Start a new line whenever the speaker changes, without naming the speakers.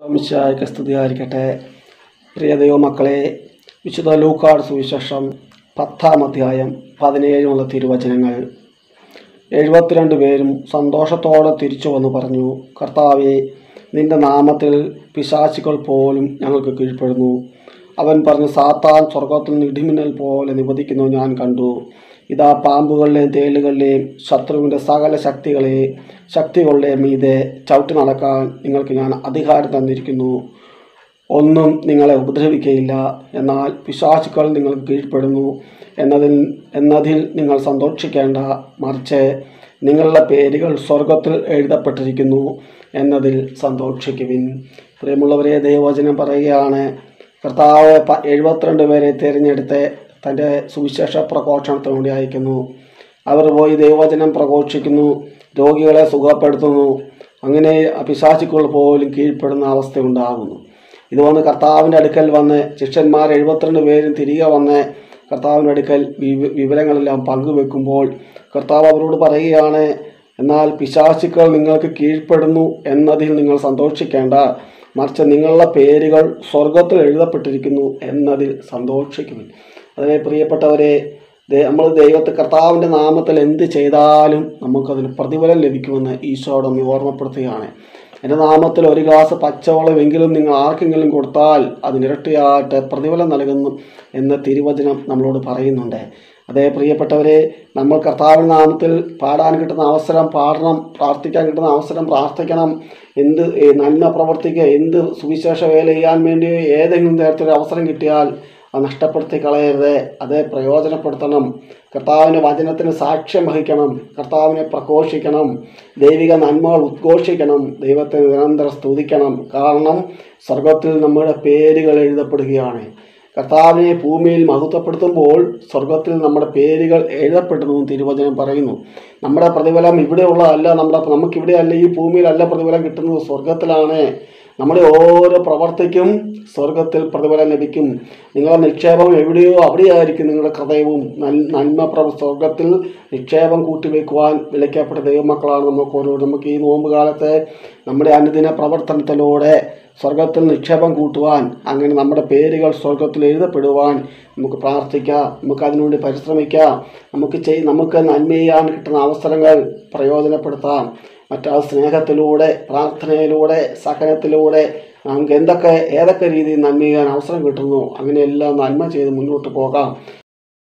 മിശിഹായ്ക്ക് സ്തുതിയായിരിക്കട്ടെ പ്രിയ ദൈവമക്കളെ വിശുദ്ധ ലൂക്കാട് സുവിശേഷം പത്താം അധ്യായം പതിനേഴുമുള്ള തിരുവചനങ്ങൾ എഴുപത്തിരണ്ട് പേരും സന്തോഷത്തോടെ തിരിച്ചു വന്നു പറഞ്ഞു കർത്താവെ നിന്റെ നാമത്തിൽ പിശാചുക്കൾ പോലും ഞങ്ങൾക്ക് കീഴ്പ്പെടുന്നു അവൻ പറഞ്ഞു സാത്താൻ സ്വർഗത്തിൽ നിന്ന് ഇടിമിന്നൽ പോലെ നിവദിക്കുന്നു ഞാൻ കണ്ടു ഇതാ പാമ്പുകളിലെയും തേളുകളിലെയും ശത്രുവിൻ്റെ സകല ശക്തികളെ ശക്തികളുടെയും മീതെ ചവിട്ടി നടക്കാൻ നിങ്ങൾക്ക് ഞാൻ അധികാരം തന്നിരിക്കുന്നു ഒന്നും നിങ്ങളെ ഉപദ്രവിക്കുകയില്ല എന്നാൽ പിശാചുക്കൾ നിങ്ങൾക്ക് കീഴ്പ്പെടുന്നു എന്നതിൽ എന്നതിൽ നിങ്ങൾ സന്തോഷിക്കേണ്ട മറിച്ച് നിങ്ങളുടെ പേരുകൾ സ്വർഗത്തിൽ എഴുതപ്പെട്ടിരിക്കുന്നു എന്നതിൽ സന്തോഷിക്കുവിൻ പ്രിയമുള്ളവരെ ദൈവവചനം പറയുകയാണ് കർത്താവ് പ- എഴുപത്തിരണ്ട് പേരെ തിരഞ്ഞെടുത്ത് തൻ്റെ സുവിശേഷ പ്രഘോഷണത്തിന് വേണ്ടി അയക്കുന്നു അവർ പോയി ദൈവവചനം പ്രഘോഷിക്കുന്നു രോഗികളെ സുഖപ്പെടുത്തുന്നു അങ്ങനെ പിശാചുക്കൾ പോലും കീഴ്പ്പെടുന്ന അവസ്ഥ ഉണ്ടാകുന്നു ഇത് വന്ന് കർത്താവിൻ്റെ അടുക്കൽ വന്ന് ശിഷ്യന്മാർ എഴുപത്തിരണ്ട് പേരും തിരികെ വന്ന് കർത്താവിൻ്റെ അടുക്കൽ വിവ- വിവരങ്ങളെല്ലാം പങ്കുവെക്കുമ്പോൾ കർത്താവ് അവരോട് പറയുകയാണ് എന്നാൽ പിശാചുക്കൾ നിങ്ങൾക്ക് കീഴ്പ്പെടുന്നു എന്നതിൽ നിങ്ങൾ സന്തോഷിക്കേണ്ട മറിച്ച് നിങ്ങളുടെ പേരുകൾ സ്വർഗത്തിൽ എഴുതപ്പെട്ടിരിക്കുന്നു എന്നതിൽ സന്തോഷിക്കുവിൻ അതിനെ പ്രിയപ്പെട്ടവരെ ദേ- നമ്മൾ ദൈവത്തെ കർത്താവിൻ്റെ നാമത്തിൽ എന്ത് ചെയ്താലും നമുക്കതിന് പ്രതിഫലം ലഭിക്കുമെന്ന് ഈശോയോട് ഒന്ന് ഓർമ്മപ്പെടുത്തുകയാണ് എൻ്റെ നാമത്തിൽ ഒരു ഗ്ലാസ് പച്ചവെള്ളമെങ്കിലും നിങ്ങൾ ആർക്കെങ്കിലും കൊടുത്താൽ അതിനിരട്ടിയായിട്ട് പ്രതിഫലം നൽകുന്നു എന്ന തിരുവചനം നമ്മളോട് പറയുന്നുണ്ട് അതേ പ്രിയപ്പെട്ടവരെ നമ്മൾ കർത്താവിൻ്റെ നാമത്തിൽ പാടാൻ കിട്ടുന്ന അവസരം പാടണം പ്രാർത്ഥിക്കാൻ കിട്ടുന്ന അവസരം പ്രാർത്ഥിക്കണം എന്ത് ഏ, നന്മ പ്രവർത്തിക്കുക എന്ത് സുവിശേഷ വേല ചെയ്യാൻ വേണ്ടി ഏതെങ്കിലും തരത്തിലൊരു അവസരം കിട്ടിയാൽ അത് നഷ്ടപ്പെടുത്തി കളയരുത് അത് പ്രയോജനപ്പെടുത്തണം കർത്താവിൻ്റെ വചനത്തിന് സാക്ഷ്യം വഹിക്കണം കർത്താവിനെ പ്രഘോഷിക്കണം ദൈവിക നന്മകൾ ഉദ്ഘോഷിക്കണം ദൈവത്തെ നിരന്തരം സ്തുതിക്കണം കാരണം സ്വർഗത്തിൽ നമ്മുടെ പേരുകൾ എഴുതപ്പെടുകയാണ് കർത്താവിനെ ഭൂമിയിൽ മഹത്വപ്പെടുത്തുമ്പോൾ സ്വർഗത്തിൽ നമ്മുടെ പേരുകൾ എഴുതപ്പെടുന്നു എന്ന് തിരുവചനം പറയുന്നു നമ്മുടെ പ്രതിഫലം ഇവിടെയുള്ളതല്ല നമ്മുടെ നമുക്കിവിടെയല്ല ഈ ഭൂമിയിലല്ല പ്രതിഫലം കിട്ടുന്നത് സ്വർഗത്തിലാണ് നമ്മുടെ ഓരോ പ്രവർത്തിക്കും സ്വർഗത്തിൽ പ്രതിഫലം ലഭിക്കും നിങ്ങളുടെ നിക്ഷേപം എവിടെയോ അവിടെയായിരിക്കും നിങ്ങളുടെ ഹൃദയവും നൽ- നന്മ പ്രവ സ്വർഗത്തിൽ നിക്ഷേപം കൂട്ടിവെക്കുവാൻ വിളിക്കപ്പെട്ട ദൈവമക്കളാണ് നമുക്ക് ഓരോ നമുക്ക് ഈ നോമ്പ് കാലത്ത് നമ്മുടെ അനുദിന പ്രവർത്തനത്തിലൂടെ സ്വർഗത്തിൽ നിക്ഷേപം കൂട്ടുവാൻ അങ്ങനെ നമ്മുടെ പേരുകൾ സ്വർഗത്തിൽ എഴുതപ്പെടുവാൻ നമുക്ക് പ്രാർത്ഥിക്കാം നമുക്ക് അതിനുവേണ്ടി പരിശ്രമിക്കാം നമുക്ക് ചെയ് നമുക്ക് നന്മ ചെയ്യാൻ കിട്ടുന്ന അവസരങ്ങൾ പ്രയോജനപ്പെടുത്താം മറ്റാ സ്നേഹത്തിലൂടെ പ്രാർത്ഥനയിലൂടെ സഹനത്തിലൂടെ നമുക്ക് എന്തൊക്കെ ഏതൊക്കെ രീതിയിൽ നന്മ ചെയ്യാൻ അവസരം കിട്ടുന്നു അങ്ങനെയെല്ലാം നന്മ ചെയ്ത് മുന്നോട്ട് പോകാം